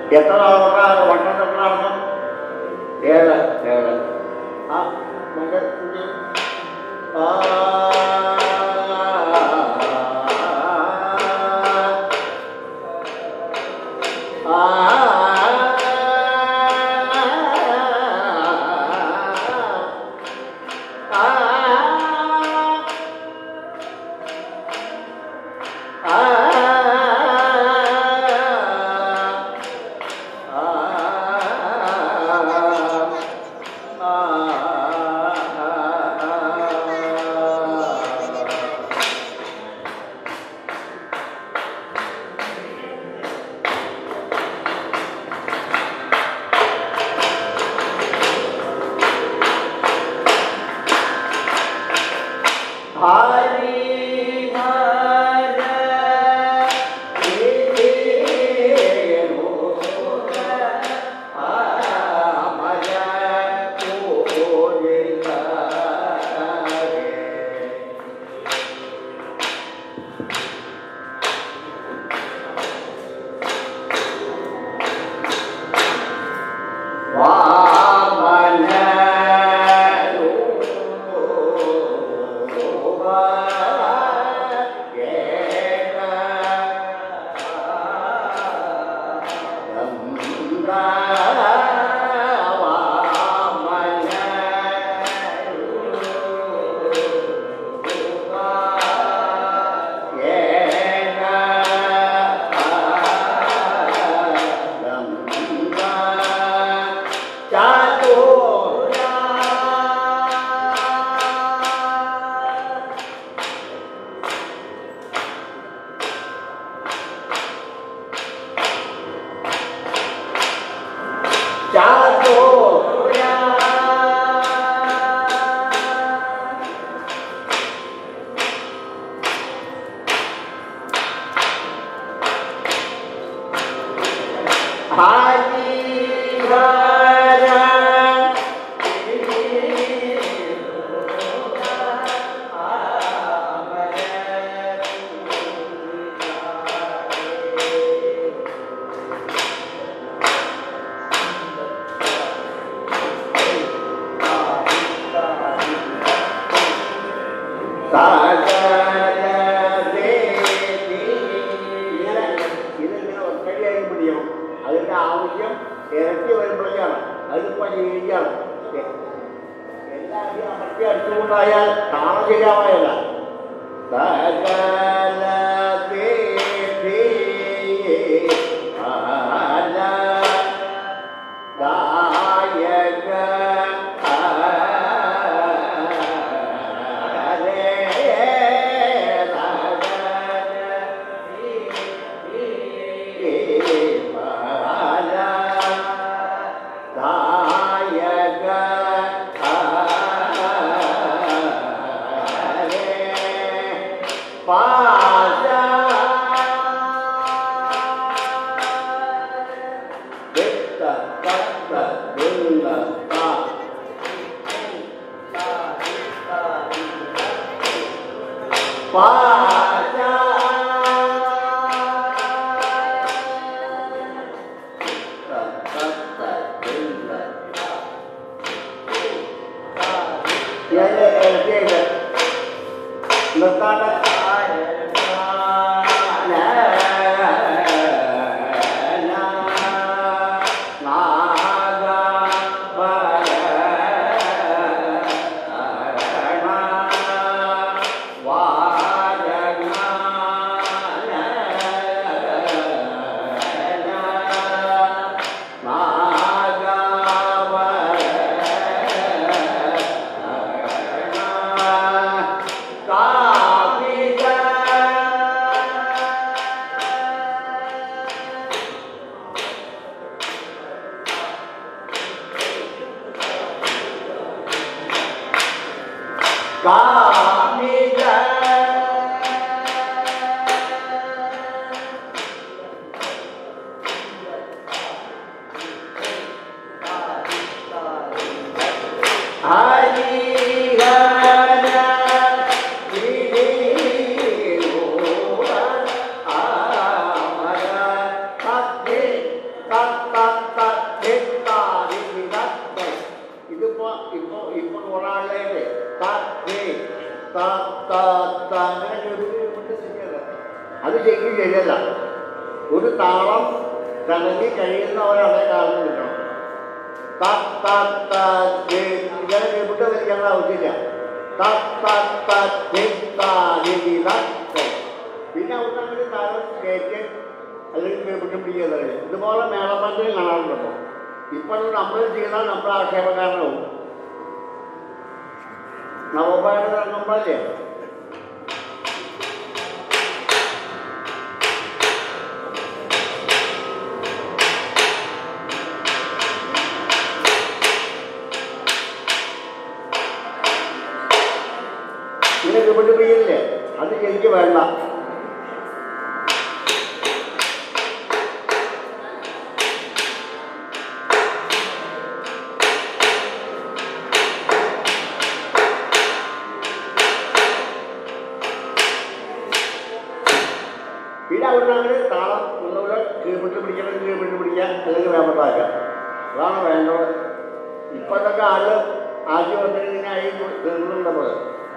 എത്ര നടക്കാണ് വട്ടം എത്ര നടക്കും ഏഴ് ഏഴ് ആ നമുക്ക് ഇത് ആ ഹരി ഹര അതിന്റെ ആവശ്യം ഇരട്ടി വരുമ്പോഴേക്കാണ് അതിപ്പോ ചെയ്യുകയാണ് എല്ലാവരും അമർത്തി അടിച്ചുകൊണ്ടായാൽ താളം ശരിയാവായല്ല സകല ദേവി ആല ദായക നിർത്താണ്ട് Naga ത ത ത അങ്ങനെ കേൾപ്പിട്ട് ശരിയല്ല അത് ശരിക്കും ശരിയല്ല ഒരു താളം തടഞ്ഞി കഴിയുന്ന ഒരാളെ കാരണം കിട്ടണം ത ത ത ജെ ഇങ്ങനെ കേൾപ്പിട്ട് വരിക്കേണ്ട ആവശ്യമില്ല ത ത ത ജെ ത ജെ ജി ത തെ. പിന്നെ അവിടെ അങ്ങനെ താളം കേട്ട് അല്ലെങ്കിൽ കേൾപ്പിട്ട് പിടിക്കുന്നത് ഇതുപോലെ മേളപ്പാട്ടിൽ കാണാറുണ്ടോ ഇപ്പം നമ്മൾ ചെയ്താൽ നമ്മൾ ആക്ഷേപക്കാരനാവും നവപാഠം ഇറങ്ങുമ്പോഴല്ലേ ഇങ്ങനെ കീഴ്പ്പെട്ട് പിടിയില്ലേ അത് എനിക്ക് വേണ്ട പിന്നെ അവിടെ അങ്ങനെ താളം ഒന്നുകൂടെ കീഴ്പ്പെട്ട് പിടിക്കണം കീഴ്പ്പെട്ട് പിടിക്കാൻ അല്ലെങ്കിൽ വേമ്പട്ടാക്കാം അതാണ് വേണ്ടത് ഇപ്പോഴത്തെ ആള് ആദ്യം വന്നിങ്ങനെ തീർന്നുണ്ടപ്പോൾ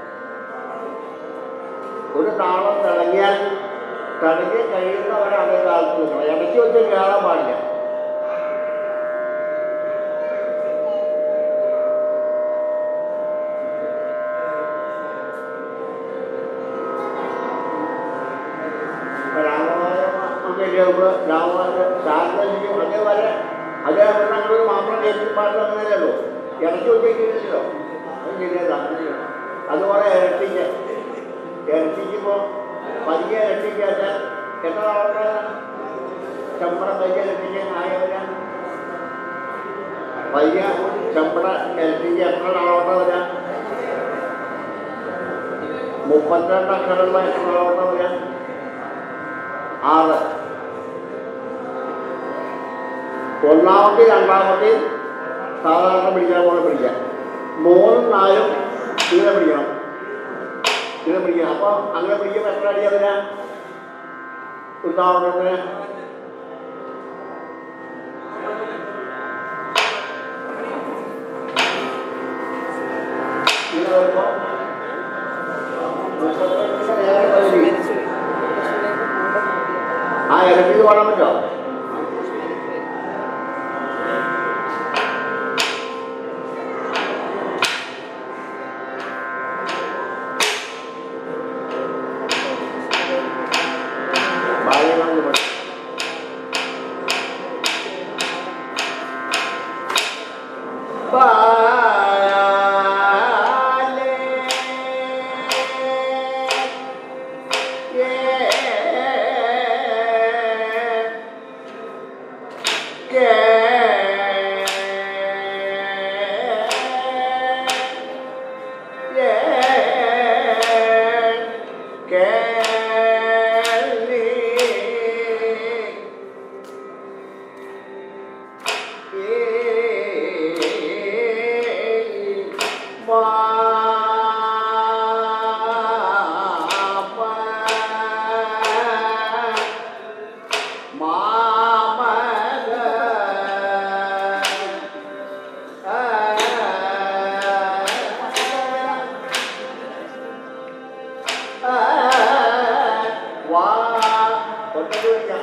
ഒരു താളം തിളങ്ങിയാൽ തിളങ്ങി കഴിയുന്നവരാണ് കാലത്ത് നിൽക്കണം ഇടയ്ക്ക് വെച്ച് കയറാൻ പാടില്ല രാമവാദമൊക്കെ കേൾക്കുമ്പോൾ രാമവാദ ശാരദയും അതേപോലെ അതേ ഞങ്ങൾ മാത്രം കേൾക്കുമ്പോൾ അങ്ങനെയല്ലോ ഇടയ്ക്ക് വെച്ചേക്കില്ലല്ലോ അത് ശരിയല്ല അങ്ങനെ ചെയ്യണം. അതുപോലെ ഇരട്ടിക്ക് ഇരട്ടിക്കുമ്പോൾ പതിയെ ഇരട്ടിക്കാത്ത എത്ര ആൾക്കാരാണ് ശമ്പളം പയ്യ ഇരട്ടിക്ക് ആയവരാണ് പയ്യ ശമ്പള ഇരട്ടിക്ക് എത്ര ആളോട്ടം വരാം മുപ്പത്തിരണ്ട് അക്ഷരമുള്ള എത്ര ആളോട്ടം വരാം ആറ് ഒന്നാമത്തെ രണ്ടാമത്തെ സാധാരണ പിടിക്കാൻ പോലെ പിടിക്കാം മൂന്നും നാലും ഇങ്ങനെ പിടിക്കണം ഇങ്ങനെ പിടിക്കണം അപ്പോൾ അങ്ങനെ പിടിക്കുമ്പോൾ എത്ര അടി അതിനാ ഉദാഹരണത്തിന് ഇങ്ങനെ വരുമ്പോൾ മുപ്പത്തെട്ടിന് നേരെ പകുതി ആ ഇരട്ടിക്ക് പാടാൻ പറ്റുമോ ബാല്യകാലത്ത് പഠിച്ചു വാ ഒറ്റ വിളിക്കാം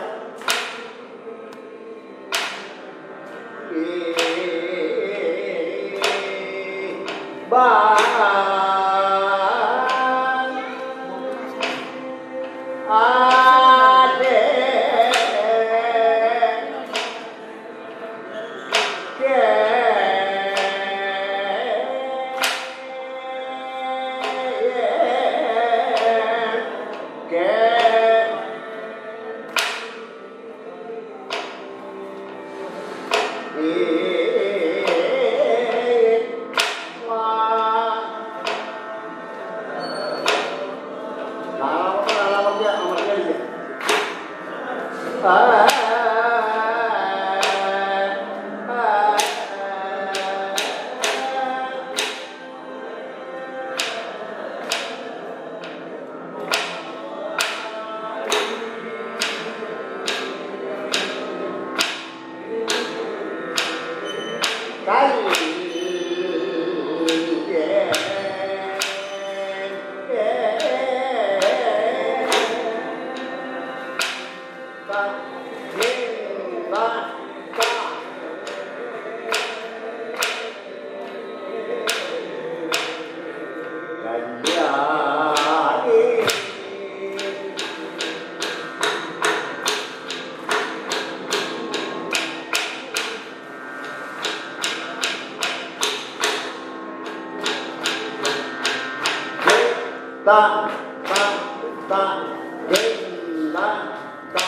ത ത ത ന ത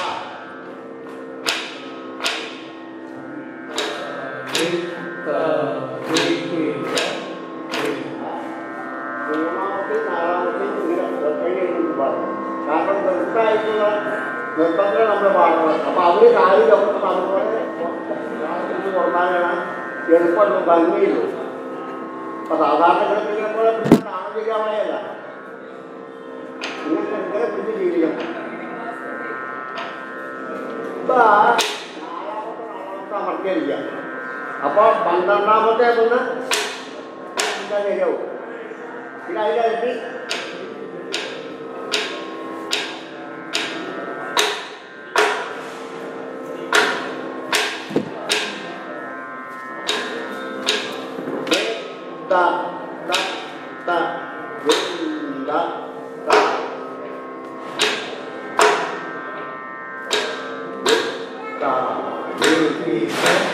മൂന്നാമത്തെ നാലാമത്തെ ഇങ്ങനെ കഴിഞ്ഞു പാടും കാരണം നൃത്തമായിട്ടുള്ള നൃത്തങ്ങൾ നമ്മൾ പാടുന്നത് അപ്പൊ അവര് കാര്യം അതുപോലെ തുറന്നാലാണ് എളുപ്പമുള്ള ഭംഗിയുള്ളൂ അപ്പൊ സാധാരണ ഗ്രന്ഥങ്ങളെ പോലെ പിന്നെ നാണം ചെയ്യാമല്ല ഇങ്ങനെ ഇങ്ങനെ പിടിച്ച് ജീവിക്കണം ഇപ്പൊ നാലാമത്തെ നാലാമത്തെ അമർത്തിയിരിക്കാം അപ്പൊ പന്ത്രണ്ടാമത്തെ ഒന്ന് എന്താ ശരിയാവും പിന്നെ അതിൻ്റെ അടുത്ത് ta ta ta vinh da ta ta vinh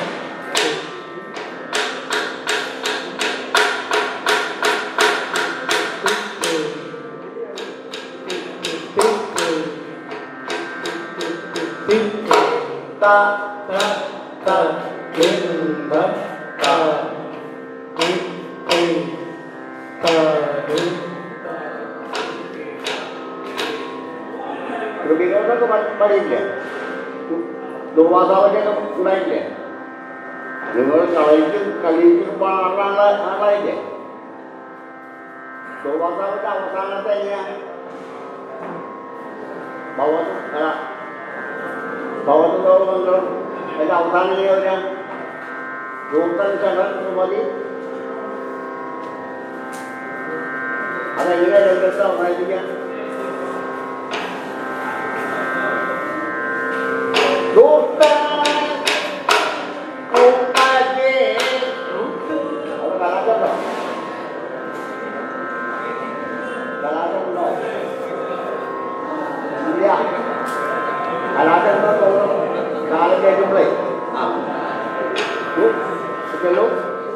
ta ta ta vinh da ta കൃതികളൊക്കെ പഠിയില്ലേ ദുർവാസാവന്റെ ഉണ്ടായില്ലേ നിങ്ങൾ കളയിക്കും കളിയിക്കും ആളാണ് ആളായില്ലേ ദുർവാസാവന്റെ അവസാനത്തെ എങ്ങനെയാണ് ഭവൻ അല്ല ഭവന ലോകമംഗളം അതിന്റെ അവസാനം എങ്ങനെയാ വരാ ദൂത്തൻ ചടൻ മതി അതെങ്ങനെ രംഗത്ത് അവസാനിപ്പിക്കാം അത് കലാചണ്ടോ കലാചണ്ടോ ഇല്ല കലാചണ്ടോ തോന്നും കാലം കേൾക്കുമ്പോഴേ ചെല്ലു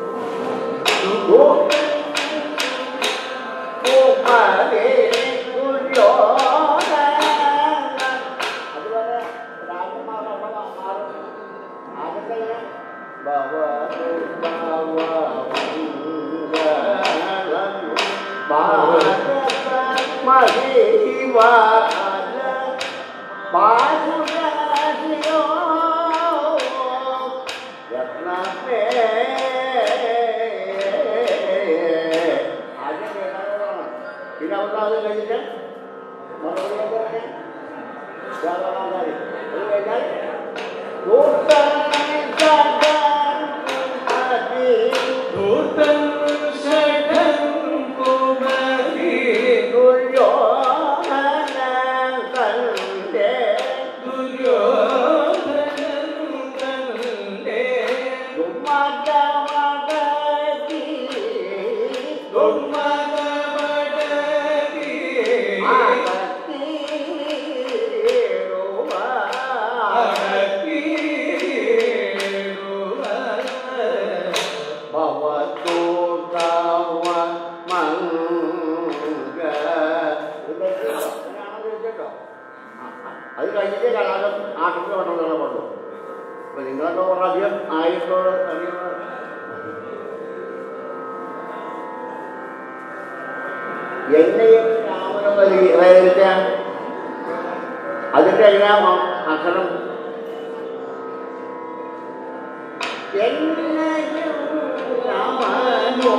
അതുപോലെ രാജന്മാർ അവിടെ മാറും ആദ്യത്തെ പിന്നെ അവസാനം കഴിഞ്ഞിട്ട് മറുപടി എന്താ പറഞ്ഞേ? രാഘവാചാരി. അത് കഴിഞ്ഞാൽ അത് കഴിഞ്ഞിട്ട് കലാലം ആട്ടത്തിൽ കൊണ്ടുവന്നുള്ള പാടും അപ്പൊ നിങ്ങളൊക്കെ കുറെ അധികം ആയിരത്തോട് അധികം എന്നെയും രാമനും നൽകി അതായത് അതിന്റെ എല്ലാം അക്ഷരം എന്നെയും രാമനോ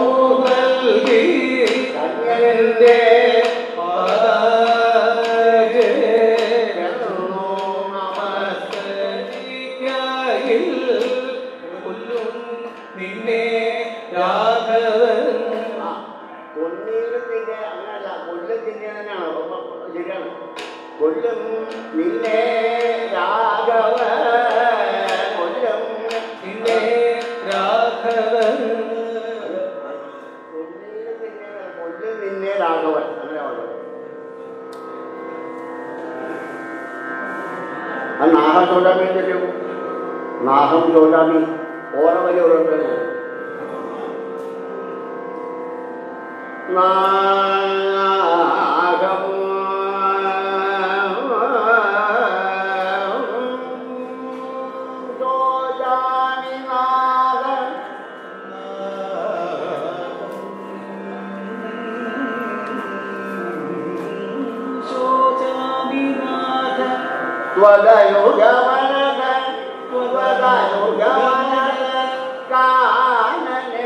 കന്യകന്റെ ജനനോ നമസ്തേ നിന്നെ രാഘവൻ ആ, കൊന്നീരത്തിന്റെ അങ്ങനല്ല കൊല്ലത്തിന്റെ തന്നെയാണ് അപ്പൊ ശരിയാണ് കൊല്ലും നിന്നെ രാഘവ കൊല്ലും നിന്നെ രാഘവൻ കൊന്നീര് നിന്നെ കൊല്ലും നിന്നെ രാഘവൻ അങ്ങനെ പറഞ്ഞു ആ നാഹം ചോടാമി എന്തെങ്കിലും നാഹം ചോടാമി ഓരോ വലിയ ഓരോരുത്തരും നാ ത്വദയുഗമനക ത്വദയുഗമനക കാനനേ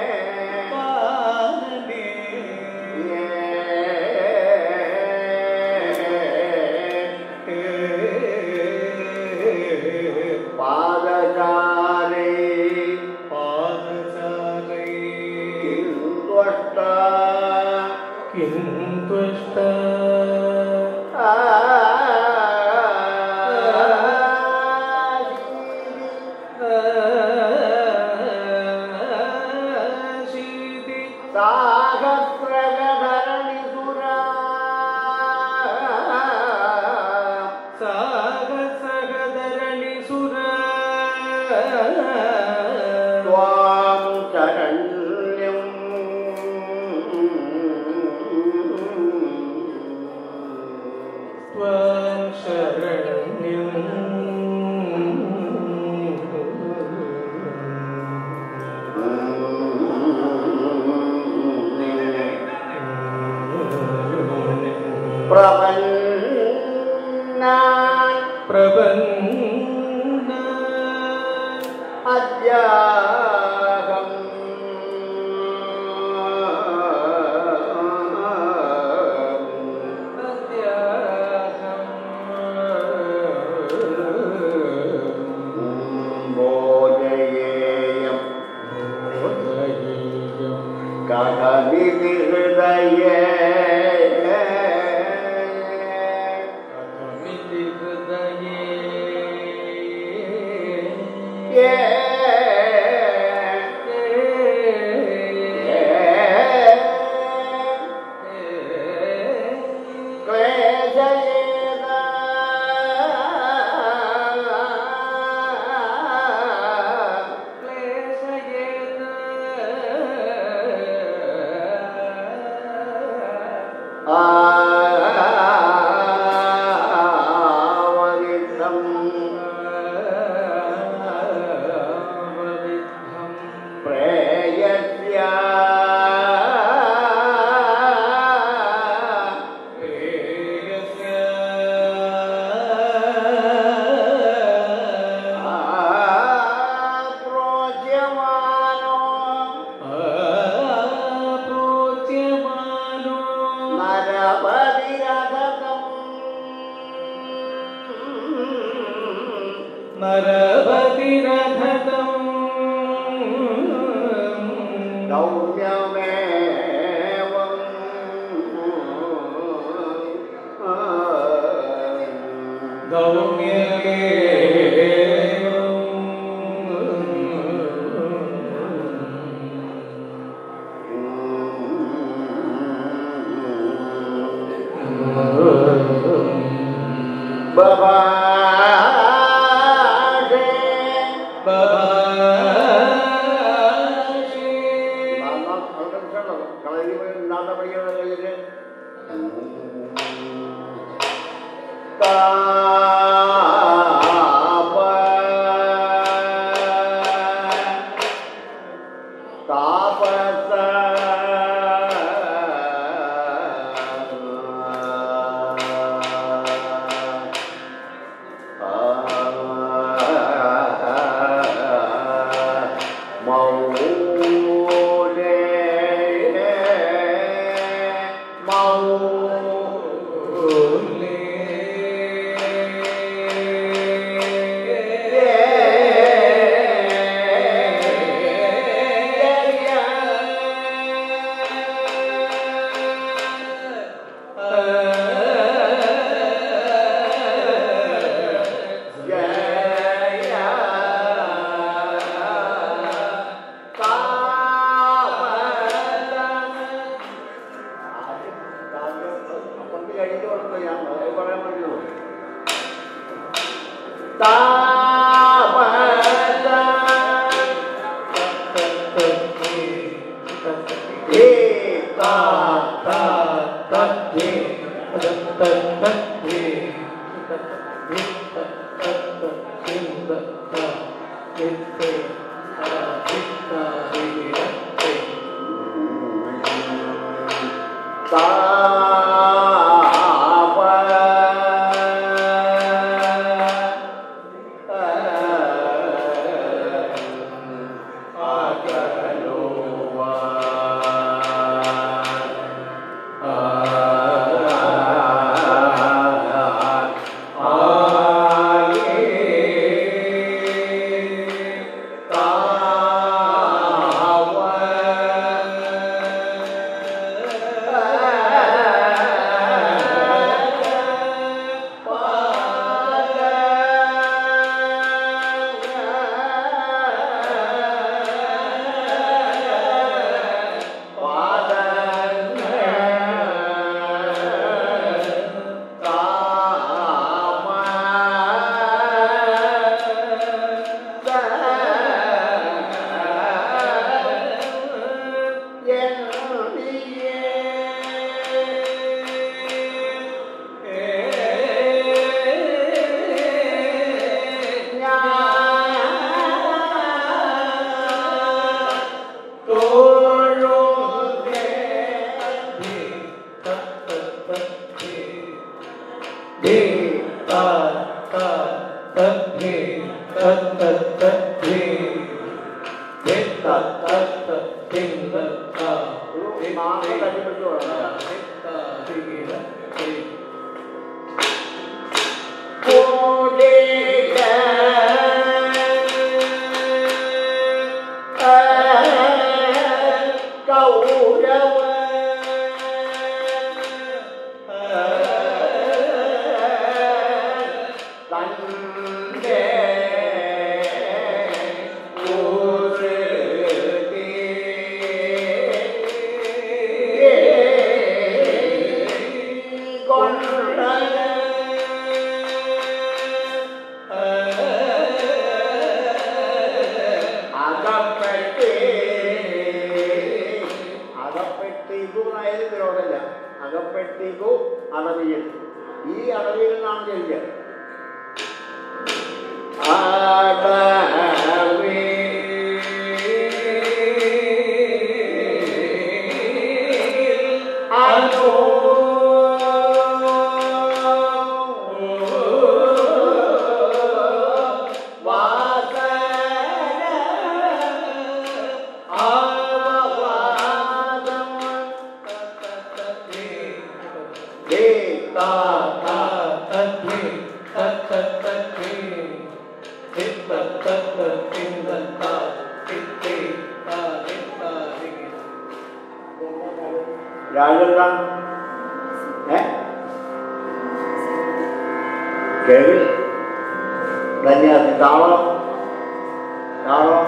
പാദചാരേ ത്വഷ്ട സാഹസ്രകധരണിസുരാ ത്വാം ശരണ്യം പ്രപന്നാൻ പ്രബന്ധ അദ്യാഹം ഭോജയേയം കഥമിതി ഹൃദയേ പ്രേയസ്യ പ്രോജ്യമാനോ നരപതിരഥകം നരപതിരഥതം സൗമ്യമേവം ബബാഷേ താപ അകപ്പെട്ടി അകപ്പെട്ടിക്കു എന്നായാലും വിരോധമില്ല അകപ്പെട്ടിക്കു അടവിയിൽ ഈ അടവിയിൽ നാം ജനിക്കുക അടവി അനു രാജെന്താ ഏ കേൾവി ധന്യാസി താളം താളം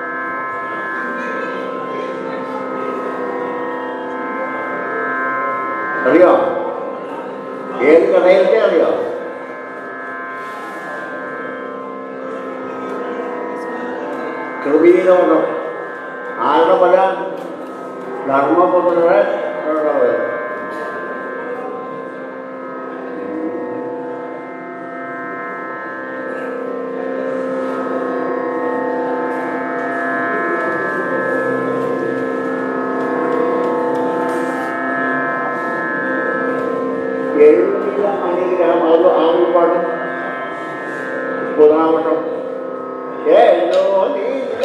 അറിയോ ഏത് കടയിലത്തെ അറിയോ കൃപീനോടം ആരുടെ പല ധർമ്മപുത്രരെ ഉള്ളവർ എഴുതിയ അനുഗ്രഹം അത് ആദ്യം പാടും പുതാവട്ടം ഏഴോ നീല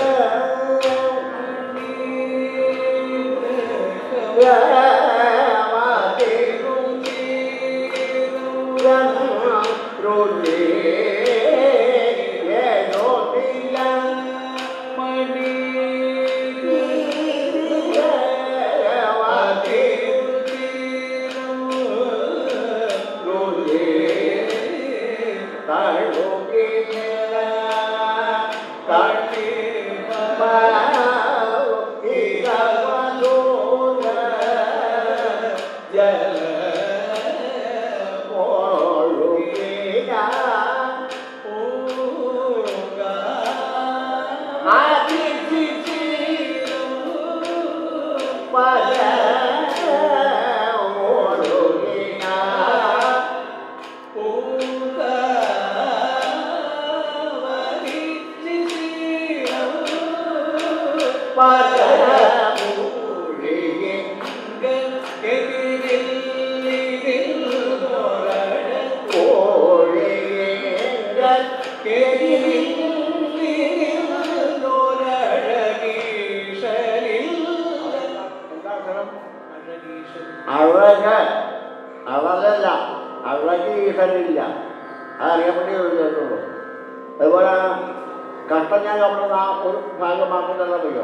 അഴക അളകല്ല അഴകീഷനില്ല അതറിയപ്പെട്ടി ചോദിച്ചിട്ടുള്ളൂ അതുപോലെ കഷ്ടം ഞാൻ അവിടെ ആ ഒരു ഭാഗം മാത്രം തന്നെ അറിയോ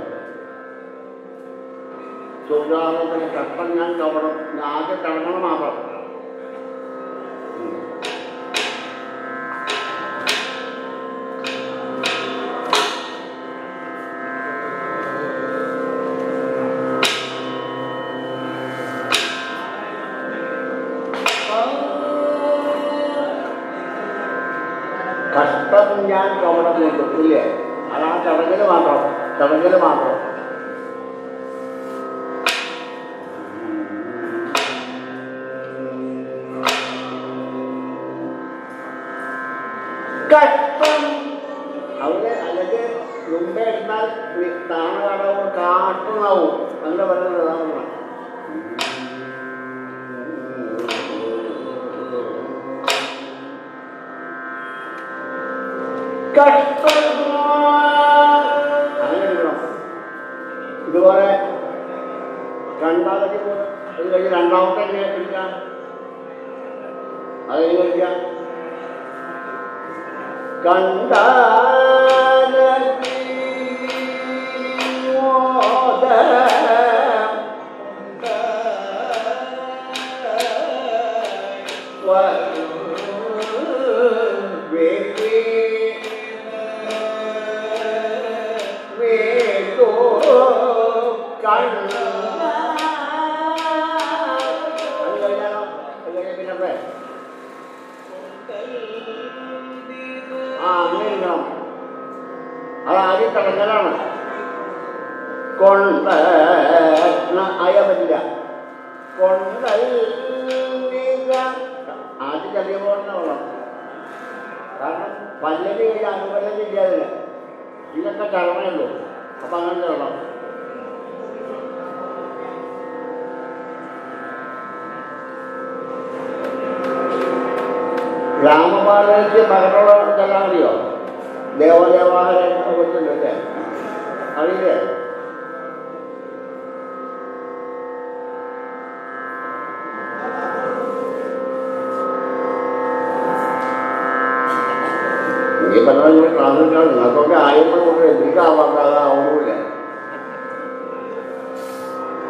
സൂര്യാലോചന കഷ്ടം ഞാൻ കവണം ആദ്യം കിടക്കണം മാത്രം ഉം. കഷ്ടം ഞാൻ കവണം കൊണ്ടു ഇല്ലേ അതാ ചടങ്ങിൽ മാത്രം ചടങ്ങിൽ മാത്രം കഷ്ടം അവിടെ അല്ലെങ്കിൽ മുമ്പേ എടുത്താൽ താണ കടവും കാട്ടുന്നാവും അങ്ങനെ പറയുന്നത് അതാണ് കഷ്ടം അങ്ങനെ എടുക്കണം ഇതുപോലെ രണ്ടാമത്തെ അത് കഴിഞ്ഞ് രണ്ടാമത്തെ എങ്ങനെ എടുക്കാം അത് എങ്ങനെ എടുക്കാം കണ്ടാല ആ അങ്ങനെ എഴുതണം അത് ആദ്യം തുടങ്ങലാണ് കൊണ്ട് അയ പറ്റില്ല കൊണ്ട് ആദ്യം ചെറിയ പോകുന്ന വേണം കാരണം പല്ലവി കഴിഞ്ഞ അനുപല്ലവി ഇല്ല അതിന് ഇതൊക്കെ ചടമയുള്ളൂ അപ്പം അങ്ങനെ ചെല്ലണം രാമപാലയ്ക്ക് മകനുള്ള ചെല്ലാൻ അറിയോ ദേവദേവാഹരെ കൊച്ചല്ലേ അറിയില്ലേ ഈ പറഞ്ഞ ക്ലാസ്സിലാണ് നിങ്ങൾക്കൊക്കെ ആയപ്പോൾ കൊണ്ട് എനിക്കാവാത്ത അതാവുമില്ല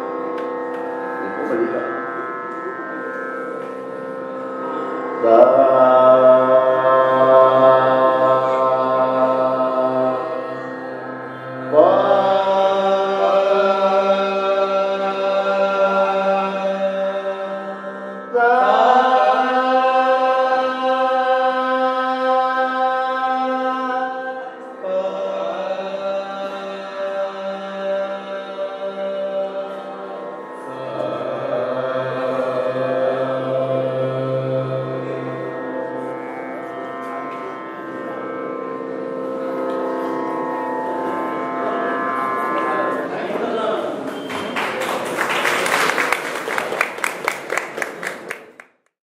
ഇപ്പൊ പഠിക്കാം ദാ